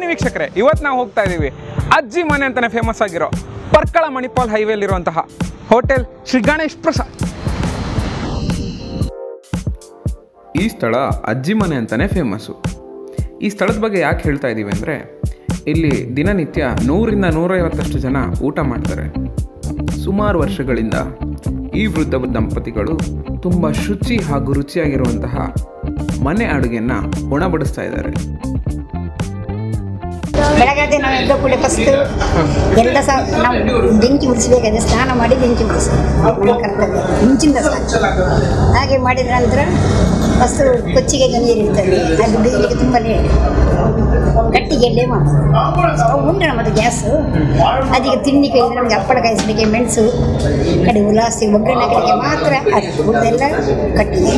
ವೀಕ್ಷಕರೇ ಇವತ್ತು ನಾವು ಹೋಗ್ತಾ ಇದ್ದೀವಿ ಅಜ್ಜಿ ಮನೆ ಅಂತಾನೆ ಫೇಮಸ್ ಆಗಿರೋ ಪರ್ಕಳ ಮಣಿಪಾಲ್ ಹೈವೇಲಿರುವಂತಹ ಹೋಟೆಲ್ ಶ್ರೀ ಗಣೇಶ್ ಪ್ರಸಾದ್ ಈ ಸ್ಥಳ ಅಜ್ಜಿ ಮನೆ ಅಂತಾನೆ ಫೇಮಸ್ಸು ಈ ಸ್ಥಳದ ಬಗ್ಗೆ ಯಾಕೆ ಹೇಳ್ತಾ ಇದ್ದೀವಿ ಅಂದರೆ ಇಲ್ಲಿ ದಿನನಿತ್ಯ ನೂರಿಂದ ನೂರೈವತ್ತಷ್ಟು ಜನ ಊಟ ಮಾಡ್ತಾರೆ ಸುಮಾರು ವರ್ಷಗಳಿಂದ ಈ ವೃದ್ಧ ದಂಪತಿಗಳು ತುಂಬ ಶುಚಿ ಹಾಗೂ ರುಚಿಯಾಗಿರುವಂತಹ ಮನೆ ಅಡುಗೆಯನ್ನು ಉಣಬಡಿಸ್ತಾ ಇದ್ದಾರೆ ಬೆಳಗ್ಗೆ ನಾವು ಎದ್ದ ಕೂಡಲೇ ಫಸ್ಟ್ ಎಲ್ಲ ಸಹ ನಾವು ಬೆಂಕಿ ಉಡಿಸ್ಬೇಕಾದ್ರೆ ಸ್ನಾನ ಮಾಡಿ ಬೆಂಕಿ ಉಡಿಸಿ ನಮ್ಮ ಕರ್ತವ್ಯ ಮುಂಚಿಂದ ಸಹ ಹಾಗೆ ಮಾಡಿದ ನಂತರ ಫಸ್ಟ್ ಕೊಚ್ಚಿಗೆ ನೀರು ಇರ್ತದೆ ಅದು ಬೇಯಲಿಕ್ಕೆ ತುಂಬ ಲೇಟ್ ಗಟ್ಟಿಗೆಲ್ಲೇ ಮಾಡೋದು ಸ್ಟವ್ ಉಂಟು ನಮ್ಮದು ಗ್ಯಾಸು ಅದಕ್ಕೆ ತಿಂಡಿ ಕೈಯಿಂದ ನಮಗೆ ಹಪ್ಪಳ ಕಾಯಿಸಲಿಕ್ಕೆ ಮೆಣಸು ಕಡೆ ಉಲಾಸಿ ಒಗ್ಗರಣೆ ಹಾಕಲಿಕ್ಕೆ ಮಾತ್ರ ಅದು ಉಳಿದೆಲ್ಲ ಕಟ್ಟಿಗೆ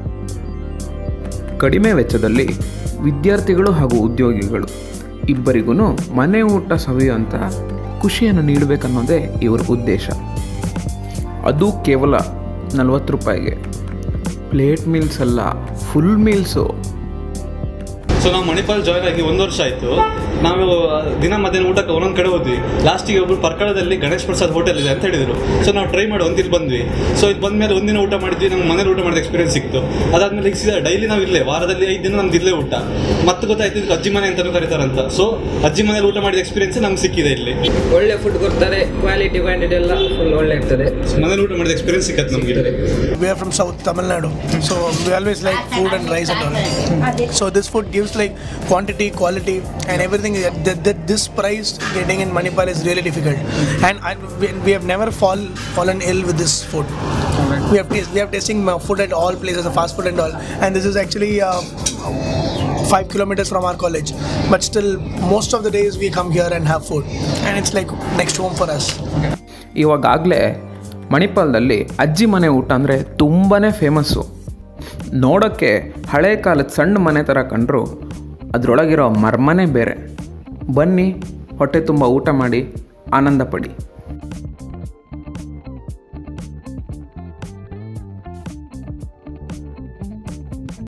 ಕಡಿಮೆ ವೆಚ್ಚದಲ್ಲಿ ವಿದ್ಯಾರ್ಥಿಗಳು ಹಾಗೂ ಉದ್ಯೋಗಿಗಳು ಇಬ್ಬರಿಗೂ ಮನೆ ಊಟ ಸವಿಯುವಂಥ ಖುಷಿಯನ್ನು ನೀಡಬೇಕನ್ನೋದೇ ಇವರ ಉದ್ದೇಶ ಅದು ಕೇವಲ ನಲವತ್ತು ರೂಪಾಯಿಗೆ ಪ್ಲೇಟ್ ಮೀಲ್ಸ್ ಅಲ್ಲ ಫುಲ್ ಮೀಲ್ಸು ಸೊ ನಾವು ಮಣಿಪಾಲ್ ಜಾಯ್ನ್ ಆಗಿ ಒಂದು ವರ್ಷ ಆಯಿತು ನಾವು ದಿನ ಮಧ್ಯಾಹ್ನ ಊಟಕ್ಕೆ ಒಂದೊಂದು ಕಡೆ ಹೋದ್ವಿ ಲಾಸ್ಟಿಗೆ ಒಬ್ರು ಪರ್ಕಳದಲ್ಲಿ ಗಣೇಶ್ ಪ್ರಸಾದ್ ಹೋಟೆಲ್ ಇದೆ ಅಂತ ಹೇಳಿದ್ರು ಸೊ ನಾವು ಟ್ರೈ ಮಾಡಿ ಒಂದಿಲ್ಲಿ ಬಂದ್ವಿ ಸೊ ಇದು ಬಂದ್ಮೇಲೆ ಒಂದಿನ ಊಟ ಮಾಡಿದ್ವಿ ನಮ್ಗೆ ಮನೇಲಿ ಊಟ ಮಾಡಿದ ಎಕ್ಸ್ಪೀರಿಯನ್ಸ್ ಸಿಕ್ತು ಅದಾದ್ಮೇಲೆ ಈಗ ಸೀದಾ ಡೈಲಿ ನಾವು ಇಲ್ಲೇ ವಾರದಲ್ಲಿ ಐದು ದಿನ ನಮ್ದು ಇಲ್ಲೇ ಊಟ ಮತ್ತೆ ಗೊತ್ತಾಯ್ತು ಇದಕ್ಕೆ ಅಜ್ಜಿ ಮನೆ ಅಂತಲೂ ಕರೀತಾರಂತ ಸೊ ಅಜ್ಜಿ ಮನೇಲಿ ಊಟ ಮಾಡಿದ ಎಕ್ಸ್ಪೀರಿಯನ್ಸ್ ನಮ್ಗೆ ಸಿಕ್ಕಿದೆ ಇಲ್ಲಿ ಒಳ್ಳೆ ಫುಡ್ ಕೊಡ್ತಾರೆ ಕ್ವಾಲಿಟಿ ಕ್ವಾಂಟಿಟಿ ಎಲ್ಲ ಫುಲ್ ಒಳ್ಳೆ ಇರ್ತದೆ ಮನೇಲಿ ಊಟ ಮಾಡಿದ ಎಕ್ಸ್ಪೀರಿಯನ್ಸ್ ಸಿಕ್ಕತ್ತೆ ನಮಗೆ We are from South Tamil Nadu, so we always like food and rice and all. So this food gives like quantity, quality, and everything. That, that, that this price getting in Manipal is really difficult, and I, we, we have never fall fallen ill with this food. We have taste, we have tasting uh, food at all places, fast food and all, and this is actually. Uh, Five kilometers from our college, but still, most of the days we come here and have food, and it's like next home for us. ಇವಾಗಲೇ ಮಣಿಪಾಲದಲ್ಲಿ ಅಜ್ಜಿ ಮನೆ ಊಟ ಅಂದರೆ ತುಂಬಾ famous ನೋಡೋಕ್ಕೆ ಹಳೆ ಕಾಲದ ಸಣ್ಣ ಮನೆ ಥರ ಕಂಡ್ರು ಅದರೊಳಗಿರೋ ಮರ್ಮನೇ ಬೇರೆ ಬನ್ನಿ ಹೊಟ್ಟೆ ತುಂಬ ಊಟ ಮಾಡಿ ಆನಂದ ಪಡಿ